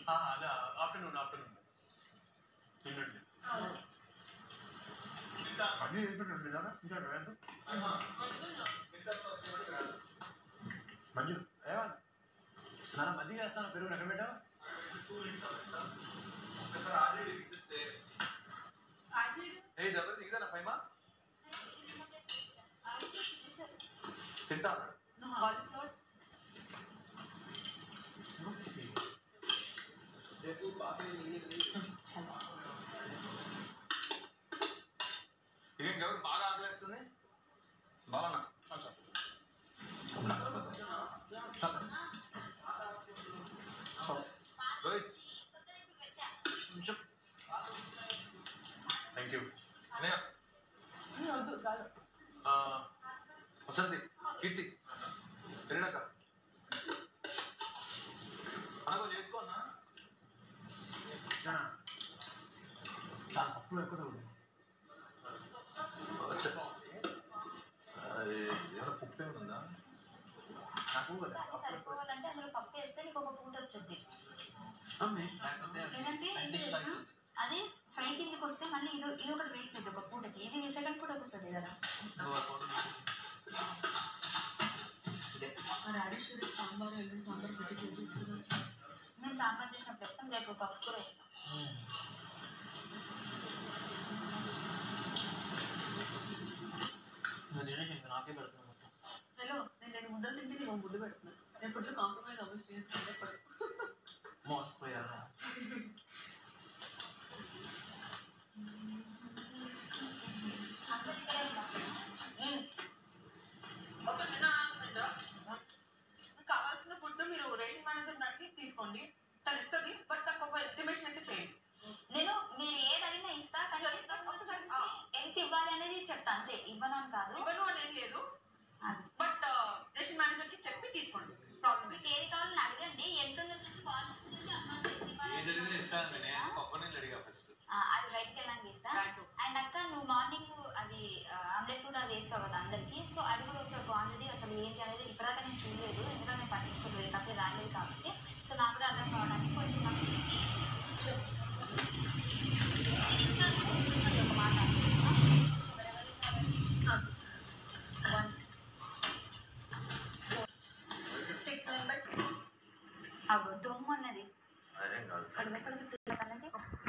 అలా afternoon afternoon తినండి అన్నీ చేసి పెట్టండి కదా ఇంకా వేద్దాం మంచి ఏమన్నా నాన్న మజ్జిగ వేస్తాను పెరుగు ఎక్కడ పెట్టావు ఏ దెబ్బ దిగుదా ఫైమా తింటా ఏం ఎవరు బాగా ఆకలేస్తుంది బాగా రోహిత్ థ్యాంక్ యూ అన్నయ్య వద్దు చాలు ఆ, వసంతి కీర్తి తిరిగినాక అన్న కొంచెం చేసుకో అన్న దాని పప్పులు ఎక్కడ ఉంది అది ఏమైనా పుట్టే ఉందా నాకు కదా అది సరిపోవాలంటే అందులో పప్పు వేస్తే నీకు ఒక పూట వచ్చింది మమ్మీ ఏంటంటే ఏంటి తెలుసా? అది ఫ్రై కిందకి వస్తే మళ్ళీ ఇది ఇది ఒకటి వేస్ట్ అవుతుంది ఒక పూటకి ఇది సెకండ్ పూటకి వస్తుంది కదా మరి హరీశ్వరి సాంబార్ ఎల్లుండి సాంబార్ పెట్టి చేసి ఇచ్చారు మేము సాంబార్ చేసినప్పుడు వేస్తాం రేపు పప్పు కూడా వేస్తాం నాకే పెడుతున్నా మొత్తం హలో నేను రెండు ముద్దలు తింటే నీకు ఒక ముద్ద పెడుతున్నా నేను ఫుడ్ కాంప్రమైజ్ అవ్వచ్చు మోసపోయారా అందరూ ఇక్కడే ఉంటాం ఒక చిన్న announcement. మీకు కావాల్సిన ఫుడ్ మీరు రేషన్ మేనేజర్ అడిగి తీసుకోండి తను ఇస్తుంది బట్ నాకు ఒక ఎస్టిమేషన్ అయితే చేయండి నేను మీరు ఏది అడిగినా ఇస్తా కానీ ఒకసారి, ఎంత ఇవ్వాలి అనేది చెప్తా అంతే ఇవ్వను అని కాదు ఇవ్వను అని ఏం లేదు అది. బట్ రేషన్ మేనేజర్కి చెప్పి తీసుకోండి ప్రాబ్లం మీకు ఏది కావాలని అడగండి ఎంత ఉందో చూసి కాల్ చూసి అమ్మ ఎంత ఇవ్వాలి ఏ జరిగినా ఇస్తాను నేను ఇస్తా. పప్పు నీళ్ళు అడిగా ఫస్ట్ ఆ, అది బయటికి వెళ్ళాక ఇస్తా Right. అండ్ అక్క నువ్వు మార్నింగ్ అది ఆమ్లెట్ కూడా వేస్తావు కదా అందరికి సో అది కూడా ఒకసారి క్వాంటిటీ అసలు ఏంటి అనేది ఇప్పటిదాకా నేను చూడలేదు ఎందుకంటే నేను పట్టించుకోలేదు అసలు రాలేదు కాబట్టి సో నాకు కూడా అర్థం కావడానికి కొంచెం నాకు చెప్పు. అది ఒక మాట వన్ సిక్స్ మెంబర్స్ అగో దొమ్ము అన్నది అదేం కాదు కడుపు కడుపు అన్నది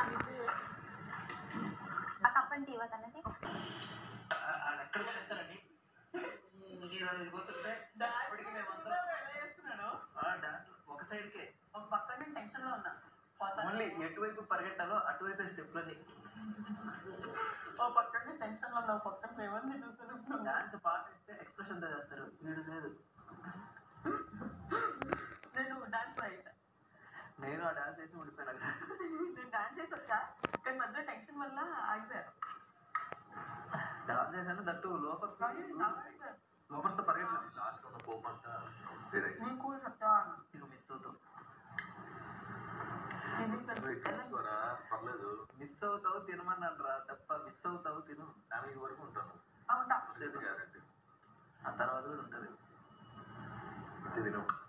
ఆ కప్పంటి ఇవ్వకన్నది ఎక్కడ పెడతారండి ఇరవై పోతుంటే ఇప్పటికి మేమంతా చేస్తున్నాడు ఆ, డాన్స్ ఒక సైడ్కే ఒక పక్క నేను టెన్షన్ లో ఉన్నా పోతాను. ఓన్లీ ఎటువైపు పరిగెట్టాలో అటువైపు స్టెప్లని ఓ పక్క నేను టెన్షన్ లో ఉన్నా ఒక పక్క మేమంది చూస్తున్నాను డాన్స్ పాట ఇస్తే ఎక్స్ప్రెషన్ తో చేస్తారు వీడు లేదు నేను డాన్స్ చేసా నేను ఆ డాన్స్ వేసి ఉండిపోయాను అక్కడ నేను డాన్స్ చేసి వచ్చా కానీ మధ్య టెన్షన్ వల్ల ఆగిపోయాను డాన్స్ చేశాను దట్టు లోపర్స్ లోపర్స్ తో పరిగెట్టలేదు లాస్ట్ ఉన్న పోపు అంతా వేరే నీకు చెప్తా నీకు మిస్ అవుతావు ఎక్కువరా పర్లేదు మిస్ అవుతావు తినమన్నాను రా తప్ప మిస్ అవుతావు తిను ఫ్యామిలీ వరకు ఉంటాను అవుతా సేఫ్ గ్యారంటీ ఆ తర్వాత కూడా ఉంటుంది అంతే తిను